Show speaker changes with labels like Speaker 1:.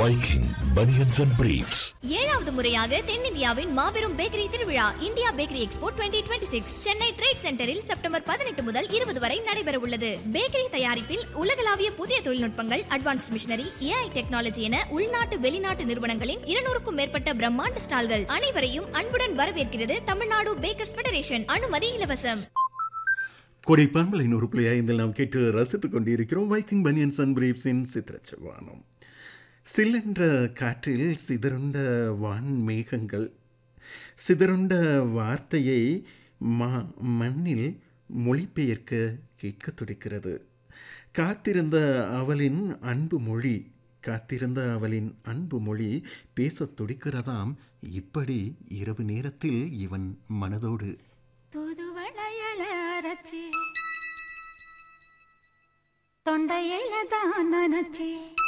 Speaker 1: Viking Bunions and Briefs.
Speaker 2: ஏழாவது முறையாக தென்னிந்தியாவின் மாபெரும் பேக்கரி திருவிழா India bakery expo 2026 Chennai trade சென்டரில் செப்டம்பர் பதினெட்டு முதல் இருபது வரை நடைபெற உள்ளது பேக்கரி தயாரிப்பில் உலகளாவிய புதிய தொழில்நுட்பங்கள் அட்வான்ஸ்ட் மிஷினரி ஏஐ டெக்னாலஜி என உள்நாட்டு வெளிநாட்டு நிறுவனங்களின் இருநூறுக்கும் மேற்பட்ட பிரம்மாண்ட ஸ்டால்கள் அனைவரையும் அன்புடன் வரவேற்கிறது தமிழ்நாடு பேக்கர்ஸ் ஃபெடரேஷன் அனுமதி இலவசம்
Speaker 3: கொடை பண்பலை நூறு புள்ளி ஐந்தில் நாம் கேட்டு ரசித்துக் கொண்டிருக்கிறோம் வைக்கிங் பனியன்ஸ் அண்ட் பிரீப்ஸின் சித்திரச்சவானம் சில்லென்ற காற்றில் சிதறுண்ட வான் மேகங்கள் சிதறுண்ட வார்த்தையை மா மண்ணில் மொழிபெயர்க்க கேட்க துடிக்கிறது காத்திருந்த அவளின் அன்பு மொழி காத்திருந்த அவளின் அன்பு மொழி பேசத் துடிக்கிறதாம் இப்படி இரவு நேரத்தில் இவன் மனதோடு
Speaker 4: தூதுவளையல அரைச்சி தொண்டையில தான் நினைச்சி